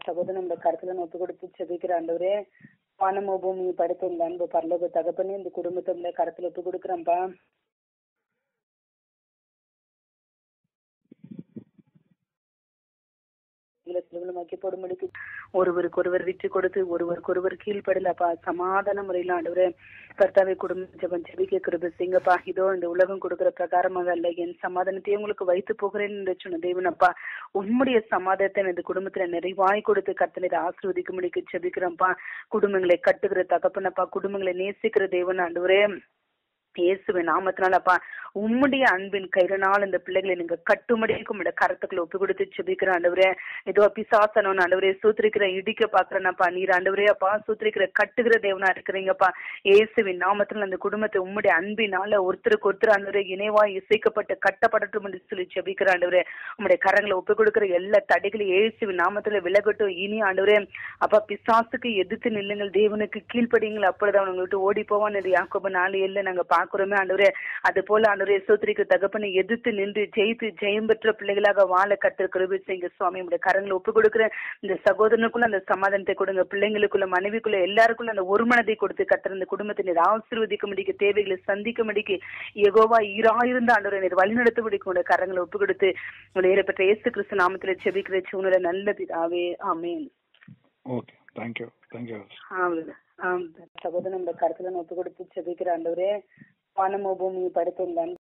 சகோதரன் இந்த கருத்துல ஒப்பு கொடுத்து செபிக்கிற ஆண்டவரே வானமோ பூமி படுத்த இந்த அன்பு பரலோக தகப்பனே இந்த குடும்பத்தை உள்ள கருத்துல ஒப்பு கொடுக்குறேன்ப்பா திருமணமாக்கி போடும்படிக்கு ஒருவருக்கு ஒருவர் விட்டு கொடுத்து ஒருவருக்கு ஒருவர் கீழ்ப்படலப்பா சமாதான முறையில் ஆண்டவரே கர்த்தாவை குடும்ப ஜபம் ஜெபிக்க கிருப செய்யுங்கப்பா இதோ இந்த உலகம் கொடுக்கிற பிரகாரமாக அல்ல என் சமாதானத்தை உங்களுக்கு வைத்து போகிறேன் என்று சொன்ன தேவனப்பா உம்முடைய சமாதானத்தை இந்த குடும்பத்துல நிறைவாய் கொடுத்து கர்த்தனை ஆசிர்வதிக்க முடிக்க ஜெபிக்கிறோம்ப்பா குடும்பங்களை கட்டுகிற தகப்பனப்பா குடும்பங்களை நேசிக்கிற தேவன் ஆண்டவரே இயேசுவின் நாமத்தினாலப்பா உம்முடைய அன்பின் கையினால் இந்த பிள்ளைகளை நீங்க கட்டுமடிக்கும் உடைய கரத்துக்குள்ள ஒப்பு கொடுத்து செபிக்கிற ஆண்டவரே ஏதோ பிசாசனவன் ஆண்டவரே சூத்திரிக்கிற இடிக்க பாக்குறேனப்பா நீர் ஆண்டவரே அப்பா சூத்திரிக்கிற கட்டுகிற தேவனா இருக்கிறீங்கப்பா இயேசுவின் நாமத்துல அந்த குடும்பத்தை உம்முடைய அன்பினால ஒருத்தருக்கு ஒருத்தர் ஆண்டவரே இணைவா இசைக்கப்பட்டு கட்டப்படட்டும் என்று சொல்லி செபிக்கிற ஆண்டவரே உம்முடைய கரங்களை ஒப்பு கொடுக்கிற எல்லா தடைகளையும் இயேசுவின் நாமத்துல விலகட்டும் இனி ஆண்டவரே அப்பா பிசாசுக்கு எதிர்த்து நில்லுங்கள் தேவனுக்கு கீழ்ப்படிங்கள் அப்பொழுது அவனை விட்டு ஓடி போவான் என்று யாக்கோபு நாலு ஏழுல நாங்க பாக்குறோமே ஆண்டவரே அது போல ஆண்டவரே சோத்திரிக்கு தகப்பனை எதிர்த்து நின்று ஜெயித்து ஜெயம் பெற்ற பிள்ளைகளாக வாழ கற்று கிருபி செய்யுங்க சுவாமி உடைய கரங்களை ஒப்பு கொடுக்குற இந்த சகோதரனுக்குள்ள அந்த சமாதானத்தை கொடுங்க பிள்ளைங்களுக்குள்ள மனைவிக்குள்ள எல்லாருக்குள்ள அந்த ஒரு மனதை கொடுத்து கத்துற இந்த குடும்பத்தை நீர் ஆசீர்வதிக்க முடிக்க தேவைகளை சந்திக்க முடிக்க எகோவா ஈராயிருந்த ஆண்டவரை நீர் வழிநடத்த முடிக்கும் உடைய கரங்களை ஒப்பு கொடுத்து உடைய ஏறப்பட்ட இயேசு கிறிஸ்து நாமத்துல செபிக்கிற சூழ்நிலை நல்ல பிதாவே ஆமேன் ஓகே தேங்க்யூ தேங்க்யூ ஆமாம் ஆமாம் சகோதரன் இந்த கருத்துல ஒப்பு கொடுத்து செபிக்கிற ஆண்டவரே வானமோ பூமி படுத்த